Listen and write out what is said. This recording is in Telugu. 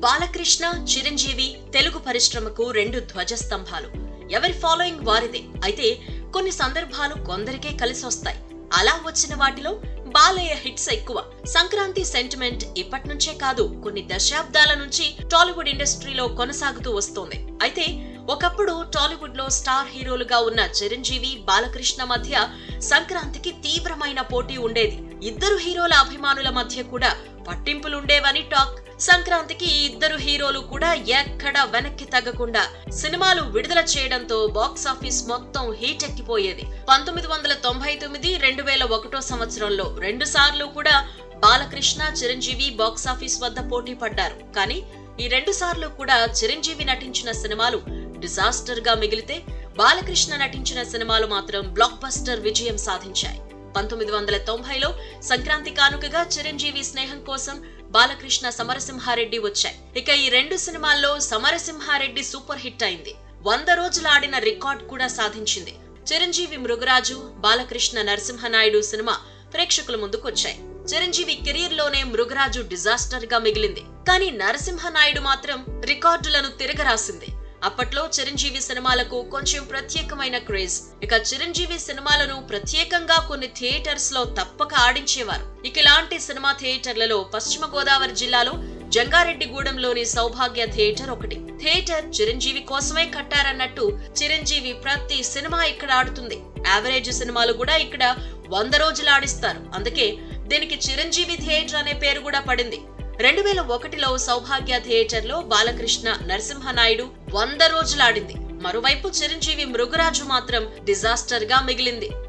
బాలకృష్ణ చిరంజీవి తెలుగు పరిశ్రమకు రెండు ధ్వజస్తంభాలు ఎవరి ఫాలోయింగ్ వారిదే అయితే కొన్ని సందర్భాలు కొందరికే కలిసి వస్తాయి అలా వచ్చిన వాటిలో బాలయ్య హిట్స్ ఎక్కువ సంక్రాంతి సెంటిమెంట్ ఇప్పటి నుంచే కాదు కొన్ని దశాబ్దాల నుంచి టాలీవుడ్ ఇండస్ట్రీలో కొనసాగుతూ వస్తోంది అయితే ఒకప్పుడు టాలీవుడ్ లో స్టార్ హీరోలుగా ఉన్న చిరంజీవి బాలకృష్ణ మధ్య సంక్రాంతికి తీవ్రమైన పోటీ ఉండేది ఇద్దరు హీరోల అభిమానుల మధ్య కూడా పట్టింపులుండేవని టాక్ సంక్రాంతికి ఈ ఇద్దరు హీరోలు కూడా ఎక్కడా వెనక్కి తగ్గకుండా సినిమాలు విడుదల చేయడంతో బాక్స్ ఆఫీస్ మొత్తం హీట్ ఎక్కిపోయేది పంతొమ్మిది వందల తొంభై తొమ్మిది రెండు వేల ఒకటో సంవత్సరంలో రెండు సార్లు కూడా బాలకృష్ణ చిరంజీవి బాక్స్ ఆఫీస్ వద్ద పోటీ పడ్డారు కానీ ఈ రెండు సార్లు కూడా చిరంజీవి నటించిన సినిమాలు డిజాస్టర్ గా మిగిలితే బాలకృష్ణ నటించిన సినిమాలు మాత్రం బ్లాక్ బస్టర్ విజయం సాధించాయి పంతొమ్మిది వందల తొంభైలో సంక్రాంతి కానుకగా చిరంజీవి స్నేహం కోసం బాలకృష్ణ సమరసింహారెడ్డి వచ్చాయి ఇక ఈ రెండు సినిమాల్లో సమరసింహారెడ్డి సూపర్ హిట్ అయింది వంద రోజులు ఆడిన రికార్డ్ కూడా సాధించింది చిరంజీవి మృగరాజు బాలకృష్ణ నరసింహనాయుడు సినిమా ప్రేక్షకుల ముందుకొచ్చాయి చిరంజీవి కెరీర్ లోనే మృగరాజు డిజాస్టర్ గా మిగిలింది కానీ నరసింహనాయుడు మాత్రం రికార్డులను తిరగరాసింది అప్పట్లో చిరంజీవి సినిమాలకు కొంచెం ప్రత్యేకమైన క్రేజ్ ఇక చిరంజీవి సినిమాలను ప్రత్యేకంగా కొన్ని థియేటర్స్ లో తప్పక ఆడించేవారు ఇక ఇలాంటి సినిమా థియేటర్లలో పశ్చిమ గోదావరి జిల్లాలో జంగారెడ్డిగూడెంలోని సౌభాగ్య థియేటర్ ఒకటి థియేటర్ చిరంజీవి కోసమే కట్టారన్నట్టు చిరంజీవి ప్రతి సినిమా ఇక్కడ ఆడుతుంది యావరేజ్ సినిమాలు కూడా ఇక్కడ వంద రోజులు ఆడిస్తారు అందుకే దీనికి చిరంజీవి థియేటర్ అనే పేరు కూడా పడింది రెండు వేల ఒకటిలో సౌభాగ్య థియేటర్ లో బాలకృష్ణ నరసింహనాయుడు వంద రోజులాడింది మరోవైపు చిరంజీవి మృగరాజు మాత్రం డిజాస్టర్ గా మిగిలింది